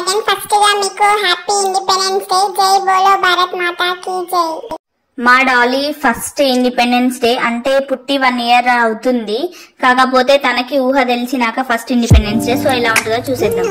dragon first గా మీకు happy independence day జై బోలో భారత్ మాతా కీ జై మా డాలీ ఫస్ట్ ఇండిపెండెన్స్ డే అంటే పుట్టి వన్ ఇయర్ అవుతుంది కాకపోతే తనకి ఊహ తెలిసినాక ఫస్ట్ ఇండిపెండెన్స్ డే సో ఎలా ఉంటుందో చూసేద్దాం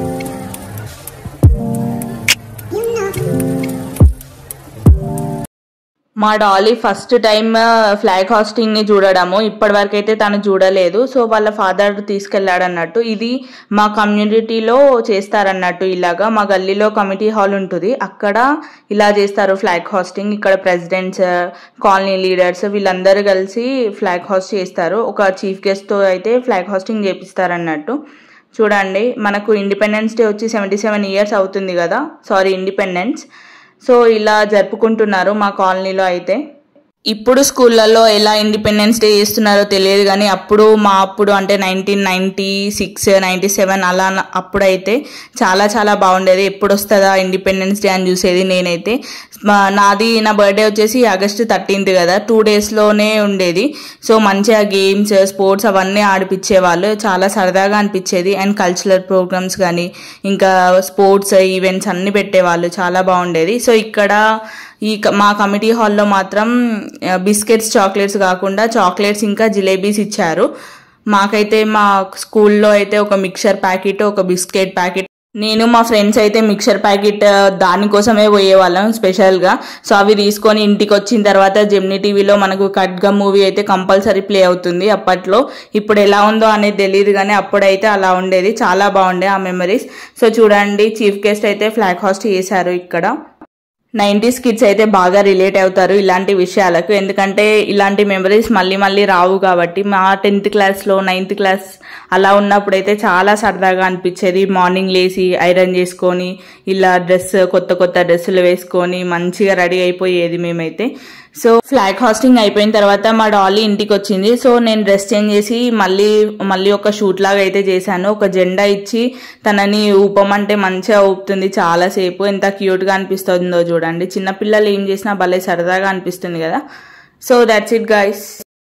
మా Dolly first time flag hoisting ని చూడడము ఇప్పటి వరకు అయితే తను చూడలేదు సో వాళ్ళ ఫాదర్ తీసుకెళ్లాడు అన్నట్టు ఇది మా కమ్యూనిటీలో చేస్తారన్నట్టు ఇలాగా మా గల్లీలో కమిటీ హాల్ ఉంటుంది అక్కడ ఇలా చేస్తారు ఫ్లాగ్ హాస్టింగ్ ఇక్కడ ప్రెసిడెంట్స్ కాలనీ లీడర్స్ వీళ్ళందరూ కలిసి ఫ్లాగ్ హాస్ట్ చేస్తారు ఒక చీఫ్ గెస్ట్ తో అయితే ఫ్లాగ్ హాస్టింగ్ చేపిస్తారన్నట్టు చూడండి మనకు ఇండిపెండెన్స్ డే వచ్చి సెవెంటీ సెవెన్ ఇయర్స్ అవుతుంది కదా సారీ ఇండిపెండెన్స్ సో ఇలా జరుపుకుంటున్నారు మా కాలనీలో అయితే ఇప్పుడు స్కూళ్ళల్లో ఎలా ఇండిపెండెన్స్ డే చేస్తున్నారో తెలియదు కానీ అప్పుడు మా అప్పుడు అంటే nineteen ninety six ninety seven అలా న- అప్పుడైతే చాలా చాలా బాగుండేది ఎప్పుడు వస్తుందా ఇండిపెండెన్స్ డే అని చూసేది నేనైతే మా- నాది నా బర్త్డే వచ్చేసి ఆగస్టు థర్టీన్త్ కదా టూ డేస్లోనే ఉండేది సో మంచిగా గేమ్స్ స్పోర్ట్స్ అవన్నీ ఆడిపించేవాళ్ళు చాలా సరదాగా అనిపించేది అండ్ కల్చరల్ ప్రోగ్రామ్స్ కానీ ఇంకా స్పోర్ట్స్ ఈవెంట్స్ అన్ని పెట్టేవాళ్ళు చాలా బాగుండేది సో ఇక్కడ ఈ క- మా కమిటీ హాల్లో మాత్రం ఆ, బిస్కెట్స్ చాక్లెట్స్ కాకుండా చాక్లెట్స్ ఇంకా జిలేబీస్ ఇచ్చారు మాకైతే మా స్కూల్లో అయితే ఒక మిక్చర్ ప్యాకెట్ ఒక బిస్కెట్ ప్యాకెట్ నేను మా ఫ్రెండ్స్ అయితే మిక్చర్ ప్యాకెట్ ఆ, దానికోసమే పోయేవాళ్ళం స్పెషల్గా సో అవి తీసుకొని ఇంటికి వచ్చిన తర్వాత జెమ్నీ టీవీలో మనకు ఖడ్గ మూవీ అయితే కంపల్సరీ ప్లే అవుతుంది అప్పట్లో ఇప్పుడు ఎలా ఉందో అనేది తెలియదు కానీ అప్పుడైతే అలా ఉండేది చాలా బాగుండే ఆ మెమరీస్ సో చూడండి చీఫ్ గెస్ట్ అయితే ఫ్లాగ్ హాస్ట్ చేశారు ఇక్కడ నైంటీస్ కిడ్స్ అయితే బాగా రిలేట్ అవుతారు ఇలాంటి విషయాలకు ఎందుకంటే ఇలాంటి మెమరీస్ మళ్ళీ మళ్ళీ రావు కాబట్టి మా టెన్త్ క్లాస్లో నైన్త్ క్లాస్ అలా ఉన్నప్పుడు అయితే చాలా సరదాగా అనిపించేది మార్నింగ్ లేచి ఐరన్ చేసుకొని ఇలా డ్రెస్ కొత్త కొత్త డ్రెస్సులు వేసుకొని మంచిగా రెడీ అయిపోయేది మేమైతే సో ఫ్లాగ్ హాస్టింగ్ అయిపోయిన తర్వాత మా డాలీ ఇంటికి వచ్చింది సో నేను డ్రెస్ చేంజ్ చేసి మళ్ళీ మళ్ళీ ఒక షూట్ లాగా అయితే చేశాను ఒక జెండా ఇచ్చి తనని ఊపమంటే మంచిగా ఊపుతుంది చాలాసేపు ఎంత క్యూట్గా అనిపిస్తుందో చూడండి చిన్నపిల్లలు ఏం చేసినా భలే సరదాగా అనిపిస్తుంది కదా సో దట్స్ ఇట్ గైస్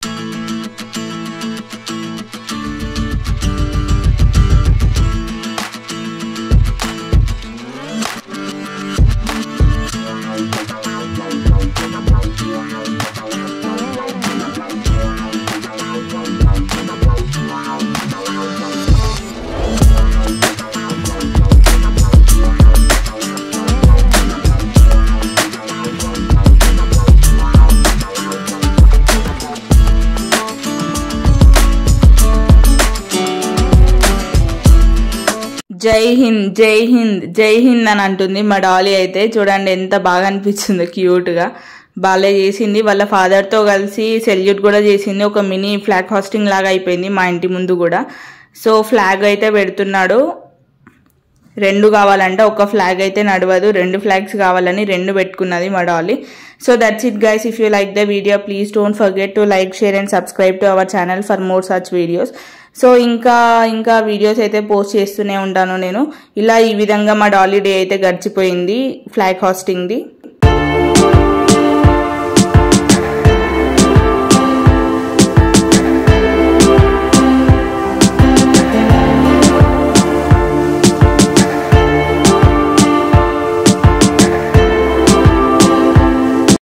జై హింద్ జై హింద్ జై హింద్ అని అంటుంది మా డాలీ అయితే చూడండి ఎంత బాగా అనిపించిందో క్యూట్ గా బాలే చేసింది వాళ్ళ ఫాదర్ తో కలిసి సెల్యూట్ కూడా చేసింది ఒక మినీ ఫ్లాగ్ హాస్టింగ్ లాగా అయిపోయింది మా ఇంటి ముందు కూడా సో ఫ్లాగ్ అయితే పెడుతున్నాడు రెండు కావాలంటే ఒక ఫ్లాగ్ అయితే నడవదు రెండు ఫ్లాగ్స్ కావాలని రెండు పెట్టుకున్నది మా Dolly so that's it guys if you like the video please don't forget to like share and subscribe to our channel for more such videos so ఇంకా ఇంకా వీడియోస్ అయితే పోస్ట్ చేస్తూనే ఉంటాను నేను ఇలా ఈ విధంగా మా డాలీ డే అయితే గడిచిపోయింది ఫ్లాగ్ హాస్టింగ్ది